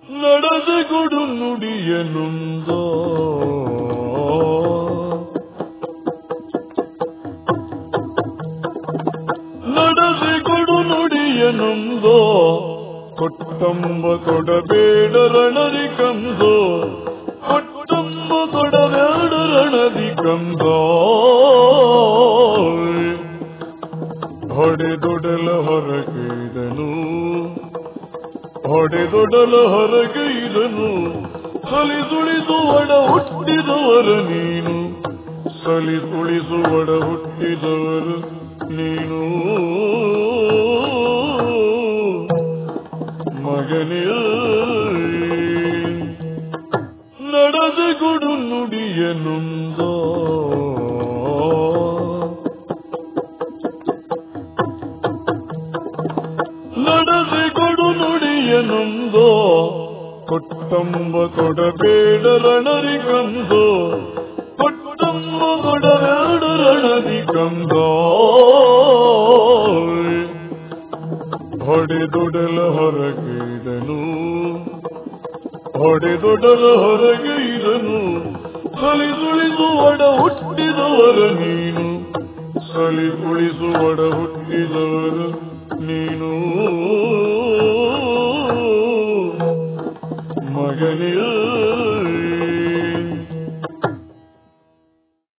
ನಡೆದೆ ಕೊಡು ನುಡಿಯನುಂದೋ ನಡೆದೆ ಕೊಡು ನುಡಿಯನುಂದೋ ಕೊಟ್ಟಂಬ ಕೊಡಬೇಡ ರಣದಿ ಕಂದೋ ಕೊಟ್ಟಂಬ ಕೊಡಬೇಡ ರಣದಿ ಕಂದೋ ಹೊಡೆದೊಡಲ ಹೊರಗೈದನು ಹೊಡೆದೊಡಲ ಹೊರಗೈದನು ಸಲಿಸುಳಿಸುವಡ ಹುಟ್ಟಿದವರ ನೀನು ಸಲಿಸುಳಿಸುವಡ ಹುಟ್ಟಿದವರು ನೀನು ಮಗನೇ ನಡೆದ ಕೊಡು ನುಡಿಯನುಂದೋ ನಡೆದೆ ಕೊಡು ನುಡಿಯನುಂದೋ ಕೊಟ್ಟಂಬ ಕೊಡಬೇಡ ರಣರಿ ಕಂದೋ ಕೊಟ್ಟಂಬ ಕೊಡಬೇಡ ರಣದಿ ಕಂದೋ ಹೊಡೆದೊಡಲ ಹೊರಗೈದನು ಹೊಡೆದೊಡಲ ಹೊರಗೈದನು ಸಲಿಸುಳಿಸುವಡ ಹುಟ್ಟಿದವರ ನೀನು ಸಲಿಸುಳಿಸುವಡ ಹುಟ್ಟಿದವರು ನೀನು